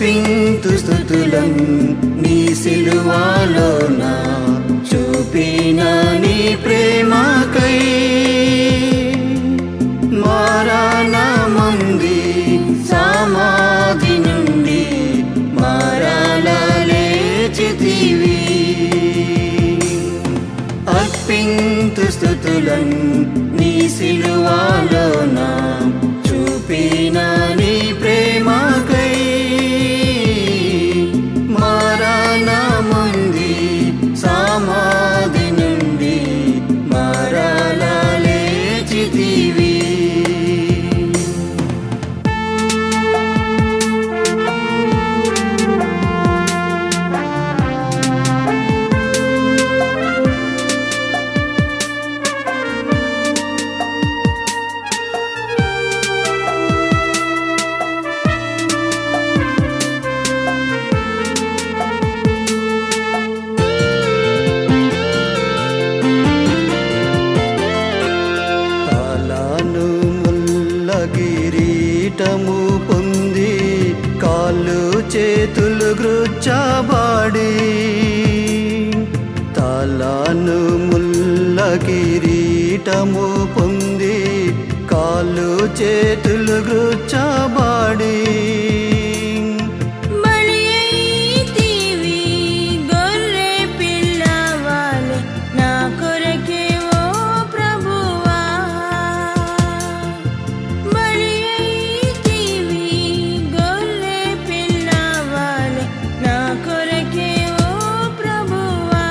అర్పింతు స్థుతులం నీ సిలువాలోన చూపిన నీ ప్రేమకై మారాణమంది సమాధి నుండి మారాల లేచితివి అర్పింతు స్థుతులం నీ సిలువాలోన చూపిన నీ ప్రేమకై మారాణముంది సమాధి నుండి మారాల లేచితివి తాళాను ముల్ల కిరీటము పొంది కాళ్ళు చేతులు గృచ్చబాడి తాళాను ముల్ల కిరీటము పొంది కాళ్ళు చేతులు గృచ్చబాడి బలి అయితివి గొర్రె పిల్లవాలె నా కొరకే ఓ ప్రభువా బలి అయితివి గొర్రె పిల్లవాలె నా కొరకే ఓ ప్రభువా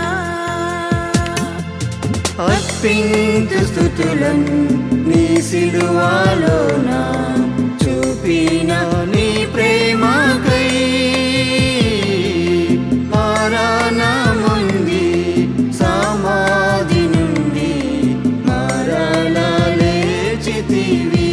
అర్పింతు స్థుతులం నీ సిలువాలోన చూపిన నీ ప్రేమకై మారాణముంది సమాధి నుండి మారాల లేచితివి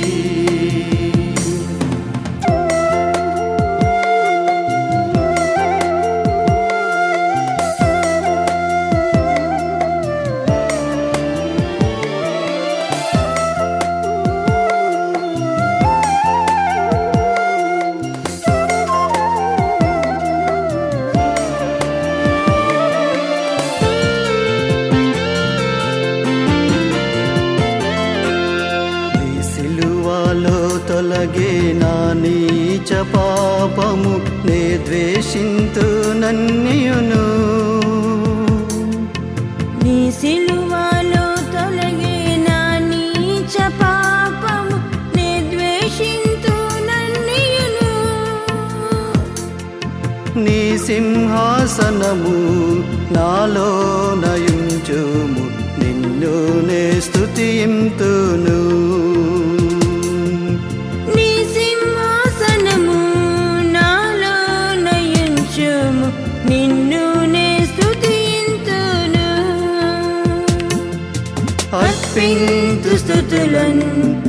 నీ సిలువలో తొలగే నా నీచ పాపము నే ద్వేషింతు నన్నియును నీ సిలువలో తొలగే నా నీచ పాపము నే ద్వేషింతు నన్నియును నీ సింహాసనము నాలో నయుంచుము నిన్ను నే స్తుతింతును నీ సింహాసనము నాలో నయించుము నిన్ను నే స్తుతింతును అర్పింతు స్థుతులను